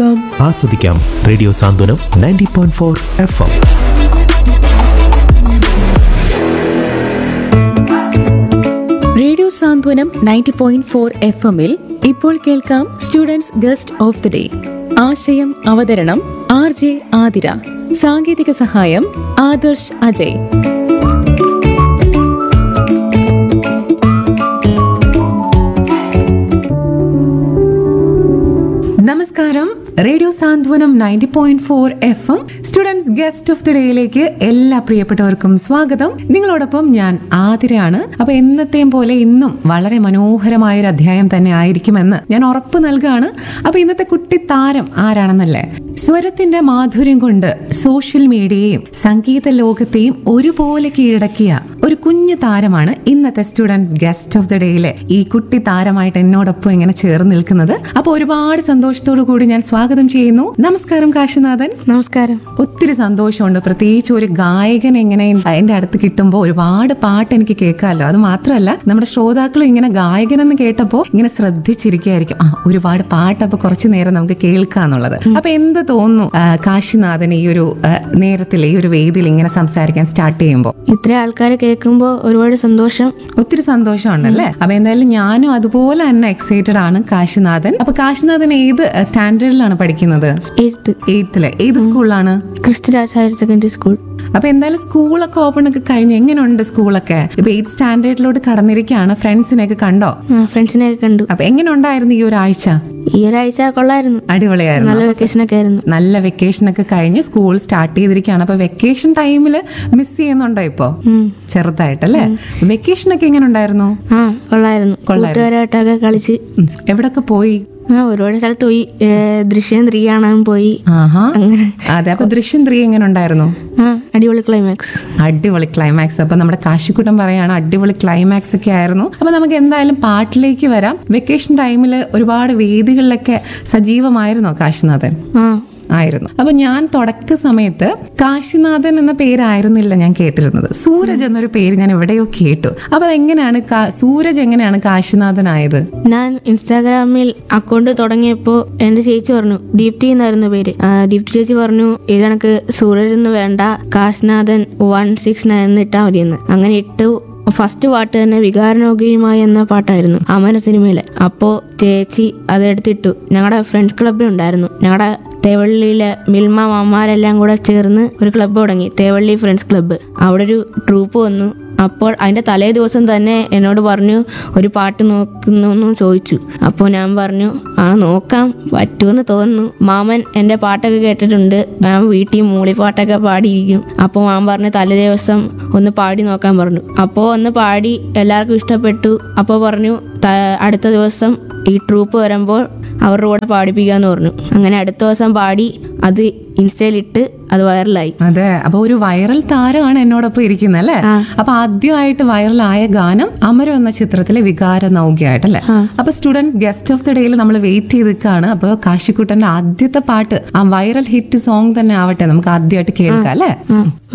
കേൾക്കാം ആസ്വദിക്കാം radio Santhwanam ninety point four F M radio Santhwanam ninety point four F എമ്മിൽ ഇപ്പോൾ കേൾക്കാം students guest of the day ആശയം അവതരണം ആർ ജെ ആതിര സാങ്കേതിക സഹായം ആദർശ് അജയ് നമസ്കാരം radio Santhwanam ninety point four F M students guest of the ഡേയിലേക്ക് എല്ലാ പ്രിയപ്പെട്ടവർക്കും സ്വാഗതം നിങ്ങളോടൊപ്പം ഞാൻ ആതിരയാണ് അപ്പൊ എന്നത്തെയും പോലെ ഇന്നും വളരെ മനോഹരമായ ഒരു അധ്യായം തന്നെ ആയിരിക്കുമെന്ന് ഞാൻ ഉറപ്പ് നൽകുകയാണ് അപ്പൊ ഇന്നത്തെ കുട്ടി താരം ആരാണെന്നല്ലേ സ്വരത്തിന്റെ മാധുര്യം കൊണ്ട് സോഷ്യൽ മീഡിയയും സംഗീത ലോകത്തെയും ഒരുപോലെ കീഴടക്കിയ ഒരു കുഞ്ഞു താരമാണ് ഇന്നത്തെ സ്റ്റുഡൻസ് ഗസ്റ്റ് ഓഫ് ദി ഡേയിലെ ഈ കുട്ടി താരമായിട്ട് എന്നോടൊപ്പം ഇങ്ങനെ ചേർന്ന് നിൽക്കുന്നത് അപ്പൊ ഒരുപാട് സന്തോഷത്തോടു കൂടി ഞാൻ സ്വാഗതം ചെയ്യുന്നു നമസ്കാരം കാശിനാഥൻ നമസ്കാരം ഒത്തിരി സന്തോഷമുണ്ട് പ്രത്യേകിച്ച് ഒരു ഗായകൻ എങ്ങനെ എന്റെ അടുത്ത് കിട്ടുമ്പോൾ ഒരുപാട് പാട്ട് എനിക്ക് കേൾക്കാമല്ലോ അത് മാത്രമല്ല നമ്മുടെ ശ്രോതാക്കളും ഇങ്ങനെ ഗായകൻ എന്ന് കേട്ടപ്പോൾ ഇങ്ങനെ ശ്രദ്ധിച്ചിരിക്കുകയായിരിക്കും ആ ഒരുപാട് പാട്ട് അപ്പൊ കുറച്ചു നേരം നമുക്ക് കേൾക്കാന്നുള്ളത് അപ്പൊ എന്ത് തോന്നുന്നു ആ, കാശിനാഥൻ ഈ ഒരു ആ, നേരത്തിൽ ഈ ഒരു വേദിയിൽ ഇങ്ങനെ സംസാരിക്കാൻ സ്റ്റാർട്ട് ചെയ്യുമ്പോൾ ഇത്ര ആൾക്കാർ കേൾക്കുമ്പോൾ ഒരുപാട് സന്തോഷം ഒത്തിരി സന്തോഷമുണ്ടല്ലേ അപ്പൊ എന്തായാലും ഞാനും അതുപോലെ തന്നെ എക്സൈറ്റഡ് ആണ് കാശിനാഥൻ അപ്പൊ കാശിനാഥൻ ഏത് സ്റ്റാൻഡേർഡിലാണ് പഠിക്കുന്നത് എഴുത്ത് എയ്ത്തില് ഏത് സ്കൂളിലാണ് ക്രിസ്തുരാജ് ഹയർ സെക്കൻഡറി സ്കൂൾ അപ്പൊ എന്തായാലും സ്കൂളൊക്കെ ഓപ്പൺ ഒക്കെ കഴിഞ്ഞ് എങ്ങനെയുണ്ട് സ്കൂളൊക്കെ ഇപ്പൊ എയ്ത്ത് സ്റ്റാൻഡേർഡിലോട്ട് കടന്നിരിക്കുകയാണ് ഫ്രണ്ട്സിനെയൊക്കെ കണ്ടോ ഫ്രണ്ട്സിനെയൊക്കെ കണ്ടു അപ്പൊ എങ്ങനെ ഉണ്ടായിരുന്നു ഈ ഒരാഴ്ച ഈ ഒരാഴ്ച കൊള്ളായിരുന്നു അടിപൊളിയായിരുന്നു നല്ല വെക്കേഷൻ ഒക്കെ ആയിരുന്നു നല്ല വെക്കേഷൻ ഒക്കെ കഴിഞ്ഞ് സ്കൂൾ സ്റ്റാർട്ട് ചെയ്തിരിക്കുകയാണ് അപ്പൊ വെക്കേഷൻ ടൈമിൽ മിസ് ചെയ്യുന്നുണ്ടോ ഇപ്പോ ഉം. ചെറുതായിട്ടല്ലേ വെക്കേഷൻ ഒക്കെ എങ്ങനെ ഉണ്ടായിരുന്നു ആ കൊള്ളായിരുന്നു കൂട്ടുകാരായിട്ടൊക്കെ കളിച്ച് ഉം. എവിടൊക്കെ പോയി ആ ഒരുപാട് സ്ഥലത്ത് പോയി ഏ, ദൃശ്യം ത്രീ കാണാൻ പോയി ആഹാ അങ്ങനെ അതെ അപ്പൊ ദൃശ്യം ത്രീ എങ്ങനെ ഉണ്ടായിരുന്നു ആ അടിപൊളി ക്ലൈമാക്സ് അടിപൊളി ക്ലൈമാക്സ് അപ്പൊ നമ്മുടെ കാശിക്കുട്ടം പറയാണ് അടിപൊളി ക്ലൈമാക്സ് ഒക്കെ ആയിരുന്നു അപ്പൊ നമുക്ക് എന്തായാലും പാട്ടിലേക്ക് വരാം വെക്കേഷൻ ടൈമിൽ ഒരുപാട് വേദികളിലൊക്കെ സജീവമായിരുന്നോ കാശിനാഥൻ ആ ആയിരുന്നു അപ്പൊ ഞാൻ തുടക്ക സമയത്ത് കാശിനാഥൻ എന്ന പേരായിരുന്നില്ല ഞാൻ കേട്ടിരുന്നത് സൂരജ് എന്നൊരു പേര് ഞാൻ എവിടെയോ കേട്ടു അപ്പൊ അതെങ്ങനെയാണ് കാ- സൂരജ് എങ്ങനെയാണ് കാശിനാഥനായത് ഞാൻ ഇൻസ്റ്റാഗ്രാമിൽ അക്കൗണ്ട് തുടങ്ങിയപ്പോൾ എൻ്റെ ചേച്ചി പറഞ്ഞു ദീപ്തി എന്നായിരുന്നു പേര് ആ, ദീപ്തി ചേച്ചി പറഞ്ഞു ഇത് കണക്ക് സൂരജ് എന്ന് വേണ്ട കാശ്നാഥൻ വൺ സിക്സ് നയൻ ഇട്ടാൽ മതിയെന്ന് അങ്ങനെ ഇട്ടു ഫസ്റ്റ് പാട്ട് തന്നെ വികാരനോഗ്യമായി എന്ന പാട്ടായിരുന്നു അമര സിനിമയിലെ അപ്പോൾ ചേച്ചി അതെടുത്തിട്ടു ഞങ്ങളുടെ ഫ്രണ്ട്സ് ക്ലബ്ബിൽ ഉണ്ടായിരുന്നു ഞങ്ങളുടെ തേവള്ളിയിലെ മിൽമ മാമാരെല്ലാം കൂടെ ചേർന്ന് ഒരു ക്ലബ്ബ് തുടങ്ങി തേവള്ളി ഫ്രണ്ട്സ് ക്ലബ്ബ് അവിടെ ഒരു ട്രൂപ്പ് വന്നു അപ്പോൾ അതിൻ്റെ തലേ ദിവസം തന്നെ എന്നോട് പറഞ്ഞു ഒരു പാട്ട് നോക്കുന്നു ചോദിച്ചു അപ്പോൾ ഞാൻ പറഞ്ഞു ആ നോക്കാം പറ്റുമെന്ന് തോന്നുന്നു മാമൻ എൻ്റെ പാട്ടൊക്കെ കേട്ടിട്ടുണ്ട് ഞാൻ വീട്ടിൽ മൂളിപ്പാട്ടൊക്കെ പാടിയിരിക്കും അപ്പോൾ മാമൻ പറഞ്ഞു തലേ ദിവസം ഒന്ന് പാടി നോക്കാൻ പറഞ്ഞു അപ്പോൾ ഒന്ന് പാടി എല്ലാവർക്കും ഇഷ്ടപ്പെട്ടു അപ്പോൾ പറഞ്ഞു "ത- അടുത്ത ദിവസം ഈ ട്രൂപ്പ് വരുമ്പോൾ അവരുടെ കൂടെ പാടിപ്പിക്കാന്ന് പറഞ്ഞു അങ്ങനെ അടുത്ത ദിവസം പാടി അത് ഇൻസ്റ്റയിലിട്ട് അത് വൈറലായി അതെ അപ്പൊ ഒരു വൈറൽ താരമാണ് എന്നോടൊപ്പം ഇരിക്കുന്നത് അല്ലേ അപ്പൊ ആദ്യമായിട്ട് വൈറലായ ഗാനം അമരം എന്ന ചിത്രത്തിലെ വികാര നൗകയായിട്ടല്ലേ അപ്പൊ സ്റ്റുഡൻസ് ഗസ്റ്റ് ഓഫ് ദി ഡേയിൽ നമ്മൾ വെയിറ്റ് ചെയ്ത് നിൽക്കുകയാണ് അപ്പൊ കാശിക്കുട്ടന്റെ ആദ്യത്തെ പാട്ട് ആ വൈറൽ ഹിറ്റ് സോങ് തന്നെ ആവട്ടെ നമുക്ക് ആദ്യമായിട്ട് കേൾക്കാം അല്ലേ